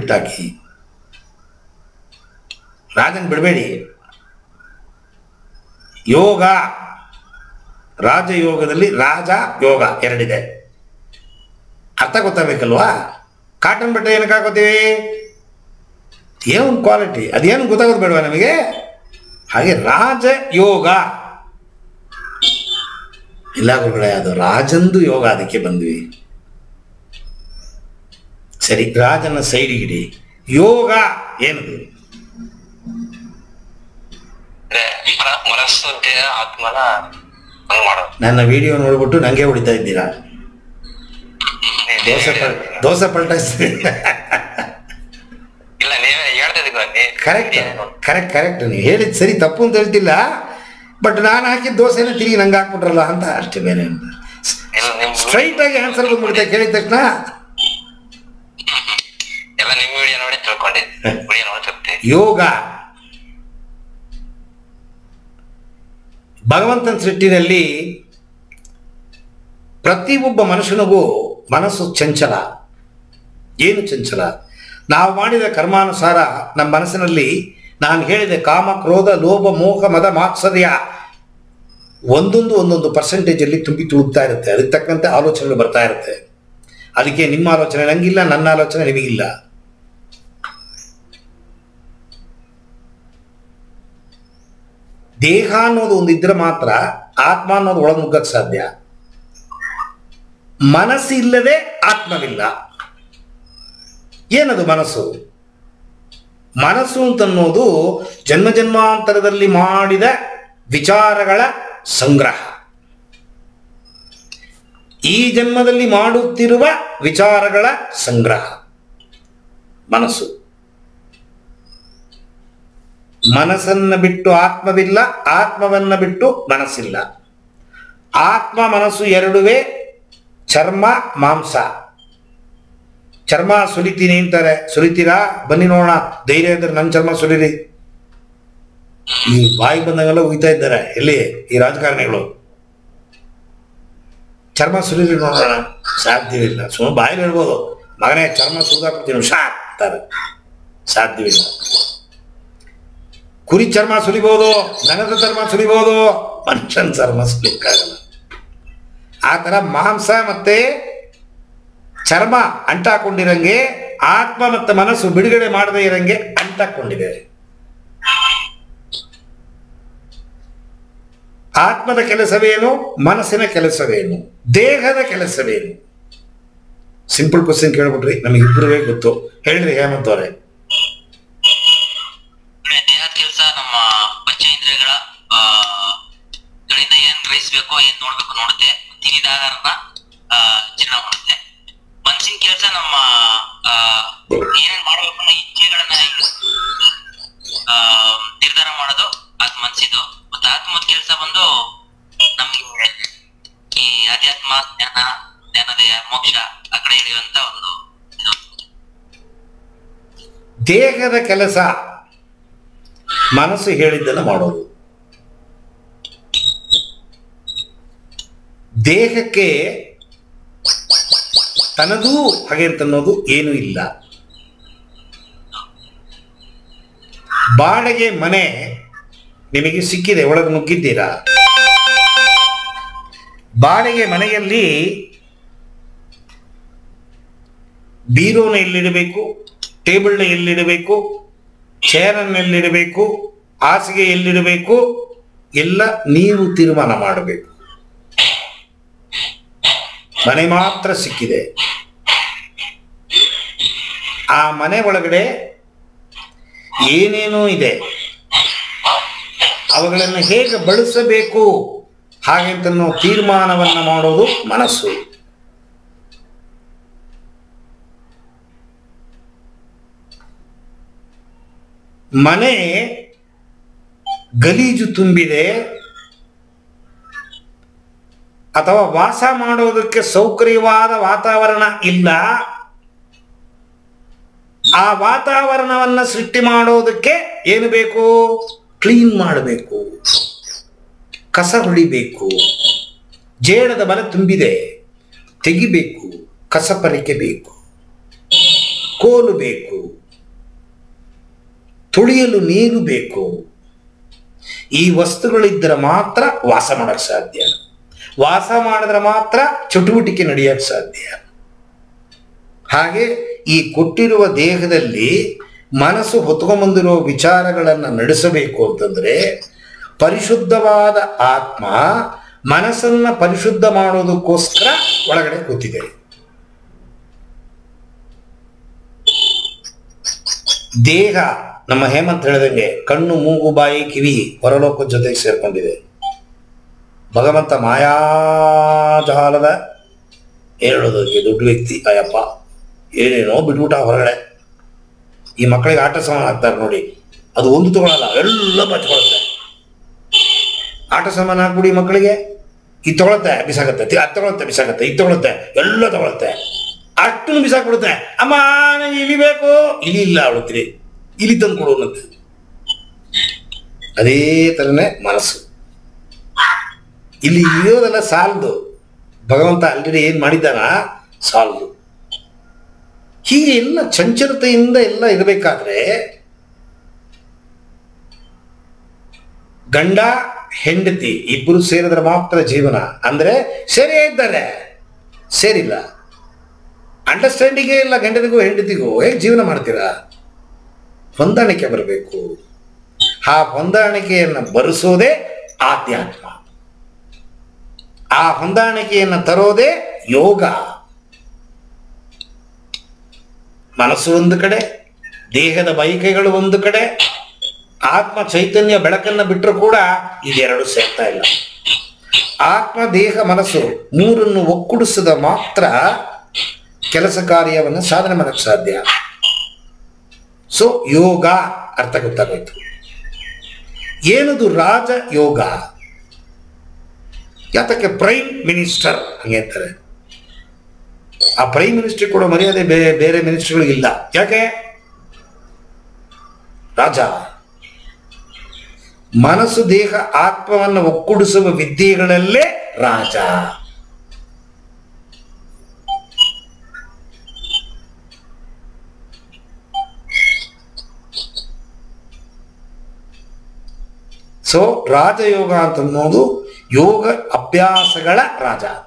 ಬಿಟ್ಟಾಕಿ ರಾಜನ್ ಬಿಡಬೇಡಿ ಯೋಗ ರಾಜಯೋಗದಲ್ಲಿ ರಾಜ ಯೋಗ ಎರಡಿದೆ ಅರ್ಥ ಗೊತ್ತಾಗಬೇಕಲ್ವಾ ಕಾಟನ್ ಬಟ್ಟೆ ಏನಕ್ಕೆ ಹಾಕೋತೀವಿ ಏನೋ ಒಂದು ಕ್ವಾಲಿಟಿ ಅದೇನು ಗೊತ್ತಾಗೋದು ಬೇಡವಾ ನಮಗೆ ಹಾಗೆ ರಾಜ ಯೋಗ ಇಲ್ಲ ಗುರುಗಳೇ ಅದು ರಾಜಂದು ಯೋಗ ಅದಕ್ಕೆ ಬಂದ್ವಿ ಸರಿ ರಾಜನ ಸೈಡಿಗಿಡಿ ಯೋಗ ಏನದು ಅಂದ್ರೆ ಮನ- ಮನಸ್ಸು ದೇಹ ಆತ್ಮನ ಒಂದ್ ಮಾಡೋದು ನನ್ನ ವಿಡಿಯೋ ನೋಡ್ಬಿಟ್ಟು ನಂಗೆ ಹೊಡಿತಾ ಇದ್ದೀರಾ ನೀವ್- ದೋಸೆ ನೀವ್ ಪಲ್ ದೋಸೆ ಪಲ್ಟಾಯಿಸ್ತೀನಿ ಇಲ್ಲ ನೀವೇ ಹೇಳ್ತಾ ಇದ್ದೀವಿ ನೀವ್- ಕರೆಕ್ಟ್ ನೀವೇ ನೋಡಿ. ಕರೆಕ್ಟ್ ಕರೆಕ್ಟ್ ನೀವು ಹೇಳಿದ್ ಸರಿ ತಪ್ಪು ಅಂತ ಹೇಳ್ತಿಲ್ಲ ಬಟ್ ನಾನು ಹಾಕಿದ ದೋಸೆನ ತಿರುಗಿ ನಂಗೆ ಹಾಕ್ಬಿಟ್ರಲ್ಲ ಅಂತ ಅಷ್ಟೇ ಬೇರೆ ಇಲ್ಲ ನಿಮ್ ಸ್ಟ್ರೈಟ್ ಆಗಿ ಆನ್ಸರ್ ಬಂದ್ಬಿಡುತ್ತೆ ಕೇಳಿದ ತಕ್ಷಣ ಎಲ್ಲ ನಿಮ್ ವಿಡಿಯೋ ನೋಡಿ ತಿಳ್ಕೊಂಡಿದ್ದೆ ವಿಡಿಯೋ ನೋಡ್ತಿರ್ತೀವಿ ಯೋಗ ಭಗವಂತನ ಸೃಷ್ಟಿನಲ್ಲಿ ಪ್ರತಿಯೊಬ್ಬ ಮನುಷ್ಯನಿಗೂ ಮನಸ್ಸು ಚಂಚಲ ಏನು ಚಂಚಲ ನಾವು ಮಾಡಿದ ಕರ್ಮಾನುಸಾರ ನಮ್ಮ ಮನಸ್ಸಿನಲ್ಲಿ ನಾನು ಹೇಳಿದೆ ಕಾಮ ಕ್ರೋಧ ಲೋಭ ಮೋಹ ಮದ ಮಾತ್ಸರ್ಯ ಒಂದೊಂದು ಒಂದೊಂದು ಪರ್ಸೆಂಟೇಜಲ್ಲಿ ತುಂಬಿ ತುಳುಕ್ತಾ ಇರುತ್ತೆ ಅದಕ್ಕೆ ತಕ್ಕಂತೆ ಆಲೋಚನೆಗಳು ಬರ್ತಾ ಇರುತ್ತೆ ಅದಕ್ಕೆ ನಿಮ್ಮ ಆಲೋಚನೆ ನಂಗಿಲ್ಲ ನನ್ನ ಆಲೋಚನೆ ನಿಮಗಿಲ್ಲ ದೇಹ ಅನ್ನೋದು ಒಂದು ಇದ್ರೆ ಮಾತ್ರ ಆತ್ಮ ಅನ್ನೋದು ಒಳಗೆ ನುಗ್ಗಕ್ಕೆ ಸಾಧ್ಯ ಮನಸ್ಸಿಲ್ಲದೆ ಆತ್ಮವಿಲ್ಲ ಏನದು ಮನಸ್ಸು ಮನಸ್ಸು ಅಂತನ್ನೋದು ಜನ್ಮ ಜನ್ಮಾಂತರದಲ್ಲಿ ಮಾಡಿದ ವಿಚಾರಗಳ ಸಂಗ್ರಹ ಈ ಜನ್ಮದಲ್ಲಿ ಮಾಡುತ್ತಿರುವ ವಿಚಾರಗಳ ಸಂಗ್ರಹ ಮನಸ್ಸು ಮನಸ್ಸನ್ನ ಬಿಟ್ಟು ಆತ್ಮವಿಲ್ಲ ಆತ್ಮವನ್ನ ಬಿಟ್ಟು ಮನಸ್ಸಿಲ್ಲ ಆತ್ಮ ಮನಸ್ಸು ಎರಡುವೇ ಚರ್ಮ ಮಾಂಸ ಚರ್ಮ ಸುಲಿತೀನಿ ಅಂತಾರೆ ಸುಲಿತೀರಾ ಬನ್ನಿ ನೋಡೋಣ ಧೈರ್ಯ ಇದ್ರೆ ನನ್ನ ಚರ್ಮ ಸುಲಿರಿ ಈ ಬಾಯಿ ಬಂದಂಗೆಲ್ಲ ಉಯ್ತಾ ಇದ್ದಾರೆ ಎಲ್ಲಿ ಈ ರಾಜಕಾರಣಿಗಳು ಚರ್ಮ ಸುಲಿರಿ ನೋಡೋಣ ಸಾಧ್ಯವಿಲ್ಲ ಸುಮ್ಮನೆ ಬಾಯಲ್ಲಿ ಹೇಳ್ಬೋದು ಮಗನೇ ಚರ್ಮ ಸುಲಿದಾಕ್ಬಿಡ್ತೀನಿ ಶಾ ಅಂತಾರೆ ಸಾಧ್ಯವಿಲ್ಲ ಕುರಿ ಚರ್ಮ ಸುಲಿಬಹುದು ದನದ ಚರ್ಮ ಸುಲಿಬಹುದು ಮನುಷ್ಯನ ಚರ್ಮ ಸುಲಿಕ್ಕಾಗಲ್ಲ ಆ ಥರ ಮಾಂಸ ಮತ್ತೆ ಚರ್ಮ ಅಂಟಾಕೊಂಡಿರಂಗೆ ಆತ್ಮ ಮತ್ತು ಮನಸ್ಸು ಬಿಡುಗಡೆ ಮಾಡದೇ ಇರಂಗೆ ಅಂಟಾಕೊಂಡಿದೆ ಆತ್ಮದ ಕೆಲಸವೇನು ಮನಸ್ಸಿನ ಕೆಲಸವೇನು ದೇಹದ ಕೆಲಸವೇನು ಸಿಂಪಲ್ ಕ್ವಶನ್ ಕೇಳ್ಬಿಟ್ರಿ ನಮಗಿಬ್ಬರಿಗೆ ಗೊತ್ತು ಹೇಳ್ರಿ ಹೇಮಂತ್ ಅವರೇ ಅಂದ್ರೆ ದೇಹದ ಕೆಲಸ ನಮ್ಮ ಪಂಚೇಂದ್ರಿಯಗಳ ಆ, ಗಳಿಂದ ಏನ್ ಗ್ರಹಿಸ್ಬೇಕು ಏನ್ ನೋಡ್ಬೇಕು ನೋಡುತ್ತೆ ತಿನ್ನಿದ ಆಹಾರನ ಆ, ಜೀರ್ಣ ಮಾಡುತ್ತೆ ಮನ್ಸಿನ ಕೆಲಸ ನಮ್ಮ ಆ, ಏನೇನ್ ಮಾಡ್ಬೇಕು ಅನ್ನೋ ಇಚ್ಛೆಗಳನ್ನ ಆ, ನಿರ್ಧಾರ ಮಾಡೋದು ಆತ್ಮ ಮನ್ಸಿದು ಮತ್ತೆ ಆತ್ಮದ ಕೆಲಸ ಬಂದು ನಮ್ಗೆ ಈ ಅಧ್ಯಾತ್ಮ ಜ್ಞಾನ ಜ್ಞಾನದೇಹ ಮೋಕ್ಷ ಆ ಕಡೆ ಇಳಿಯುವಂತ ಒಂದು ಇದು ದೇಹದ ಕೆಲಸ ಮನಸ್ಸು ಹೇಳಿದ್ದನ್ನು ಮಾಡೋದು ದೇಹಕ್ಕೆ ತನದೂ ಹಾಗೆ ಅಂತನ್ನೋದು ಏನೂ ಇಲ್ಲ ಬಾಡಿಗೆ ಮನೆ ನಿಮಗೆ ಸಿಕ್ಕಿದೆ ಒಳಗೆ ನುಗ್ಗಿದ್ದೀರಾ ಬಾಡಿಗೆ ಮನೆಯಲ್ಲಿ ಬೀರೋನ ಎಲ್ಲಿಡಬೇಕು ಟೇಬಲ್ನ ಎಲ್ಲಿಡಬೇಕು ಚೇರನ್ನು ಎಲ್ಲಿಡಬೇಕು ಹಾಸಿಗೆ ಎಲ್ಲಿಡಬೇಕು ಎಲ್ಲ ನೀವು ತೀರ್ಮಾನ ಮಾಡಬೇಕು ಮನೆ ಮಾತ್ರ ಸಿಕ್ಕಿದೆ ಆ ಮನೆ ಒಳಗಡೆ ಏನೇನೋ ಇದೆ ಅವುಗಳನ್ನು ಹೇಗೆ ಬಳಸಬೇಕು ಹಾಗೆ ಅಂತ ತೀರ್ಮಾನವನ್ನು ಮಾಡೋದು ಮನಸ್ಸು ಮನೆ ಗಲೀಜು ತುಂಬಿದೆ ಅಥವಾ ವಾಸ ಮಾಡೋದಕ್ಕೆ ಸೌಕರ್ಯವಾದ ವಾತಾವರಣ ಇಲ್ಲ ಆ ವಾತಾವರಣವನ್ನ ಸೃಷ್ಟಿ ಮಾಡೋದಕ್ಕೆ ಏನು ಬೇಕು ಕ್ಲೀನ್ ಮಾಡಬೇಕು ಕಸ ಹೊಡಿಬೇಕು ಜೇಡದ ಬಲ ತುಂಬಿದೆ ತೆಗಿಬೇಕು ಕಸ ಪರಿಕೆ ಬೇಕು ಕೋಲು ಬೇಕು ತುಳಿಯಲು ನೀರು ಬೇಕು ಈ ವಸ್ತುಗಳಿದ್ದರೆ ಮಾತ್ರ ವಾಸ ಮಾಡಕ್ಕೆ ಸಾಧ್ಯ ವಾಸ ಮಾಡಿದ್ರೆ ಮಾತ್ರ ಚಟುವಟಿಕೆ ನಡೆಯಕ್ಕೆ ಸಾಧ್ಯ ಹಾಗೆ ಈ ಕೊಟ್ಟಿರುವ ದೇಹದಲ್ಲಿ ಮನಸ್ಸು ಹೊತ್ಕೊಂಬಂದಿರುವ ವಿಚಾರಗಳನ್ನು ನಡೆಸಬೇಕು ಅಂತಂದ್ರೆ ಪರಿಶುದ್ಧವಾದ ಆತ್ಮ ಮನಸ್ಸನ್ನ ಪರಿಶುದ್ಧ ಮಾಡೋದಕ್ಕೋಸ್ಕರ ಒಳಗಡೆ ಕೂತಿದೆ ದೇಹ ನಮ್ಮ ಹೇಮಂತ್ ಹೇಳಿದಂಗೆ ಕಣ್ಣು ಮೂಗು ಬಾಯಿ ಕಿವಿ ಹೊರಲೋಕದ ಜೊತೆಗೆ ಸೇರ್ಕೊಂಡಿದೆ ಭಗವಂತ ಮಾಯಾಜಾಲದ ಹೇಳೋದಕ್ಕೆ ದೊಡ್ಡ ವ್ಯಕ್ತಿ ಅಯ್ಯಪ್ಪ ಏನೇನೋ ಬಿಟ್ಬಿಟ್ಟ ಹೊರಗಡೆ ಈ ಮಕ್ಕಳಿಗೆ ಆಟ ಸಾಮಾನು ಹಾಕ್ತಾರೆ ನೋಡಿ ಅದು ಒಂದು ತಗೊಳಲ್ಲ ಎಲ್ಲ ಬಚ್ಕೊಳುತ್ತೆ ಆಟ ಸಾಮಾನು ಹಾಕ್ಬಿಡಿ ಮಕ್ಕಳಿಗೆ ಇದು ತಗೊಳುತ್ತೆ ಬಿಸಾಕತ್ತೆ ಅದು ತಗೊಳುತ್ತೆ ಬಿಸಾಕತ್ತೆ ಇದು ತಗೊಳುತ್ತೆ ಎಲ್ಲ ತಗೊಳುತ್ತೆ ಅಷ್ಟನ್ನು ಬಿಸಾಕ್ಬಿಡುತ್ತೆ ಅಮ್ಮ ನನಗೆ ಇಲಿ ಬೇಕು ಇಲಿ ಇಲ್ಲ ಅವಳತ್ರಿ ಇಲಿ ತಂದು ಕೊಡು ಅನ್ನತ್ತೆ ಅದೇ ಥರನೇ ಮನಸ್ಸು ಇಲ್ಲಿ ಇರೋದೆಲ್ಲ ಸಾಲದು ಭಗವಂತ ಆಲ್ರೆಡಿ ಏನು ಮಾಡಿದ್ದಾನ ಸಾಲದು ಹೀಗೆ ಎಲ್ಲ ಚಂಚಲತೆಯಿಂದ ಎಲ್ಲ ಇರಬೇಕಾದ್ರೆ ಗಂಡ ಹೆಂಡತಿ ಇಬ್ಬರು ಸೇರಿದ್ರೆ ಮಾತ್ರ ಜೀವನ ಅಂದ್ರೆ ಸೇರೇ ಇದ್ದಾರೆ ಸೇರಿಲ್ಲ ಅಂಡರ್ಸ್ಟ್ಯಾಂಡಿಂಗೇ ಇಲ್ಲ ಗಂಡನಿಗೂ ಹೆಂಡತಿಗೂ ಹೇಗೆ ಜೀವನ ಮಾಡ್ತೀರಾ ಹೊಂದಾಣಿಕೆ ಬರಬೇಕು ಆ ಹೊಂದಾಣಿಕೆಯನ್ನು ಬರೆಸೋದೇ ಆಧ್ಯಾತ್ಮ ಆ ಹೊಂದಾಣಿಕೆಯನ್ನು ತರೋದೇ ಯೋಗ ಮನಸ್ಸು ಒಂದು ಕಡೆ ದೇಹದ ಬೈಕೆಗಳು ಒಂದು ಕಡೆ ಆತ್ಮ ಚೈತನ್ಯ ಬೆಳಕನ್ನು ಬಿಟ್ಟರು ಕೂಡ ಇದೆರಡು ಸೇರ್ತಾ ಇಲ್ಲ ಆತ್ಮ ದೇಹ ಮನಸ್ಸು ಮೂರನ್ನು ಒಕ್ಕೂಡಿಸಿದ ಮಾತ್ರ ಕೆಲಸ ಕಾರ್ಯವನ್ನು ಸಾಧನೆ ಮಾಡಕ್ಕೆ ಸಾಧ್ಯ ಸೊ ಯೋಗ ಅರ್ಥ ಗೊತ್ತಾಗೋಯ್ತು ಏನದು ರಾಜ ಯೋಗ ಯಾತಕ್ಕೆ ಪ್ರೈಮ್ ಮಿನಿಸ್ಟರ್ ಹಂಗೆ ಅಂತಾರೆ ಆ ಪ್ರೈಮ್ ಮಿನಿಸ್ಟರ್ ಕೊಡೋ ಮರ್ಯಾದೆ ಬೇರೆ ಬೇರೆ ಮಿನಿಸ್ಟರ್ಗಳಿಗಿಲ್ಲ ಯಾಕೆ ರಾಜ ಮನಸ್ಸು ದೇಹ ಆತ್ಮವನ್ನು ಒಕ್ಕೂಡಿಸುವ ವಿದ್ಯೆಗಳಲ್ಲೇ ರಾಜ ಸೊ ರಾಜಯೋಗ ಅಂತ ಅನ್ನೋದು ಯೋಗ ಅಭ್ಯಾಸಗಳ ರಾಜ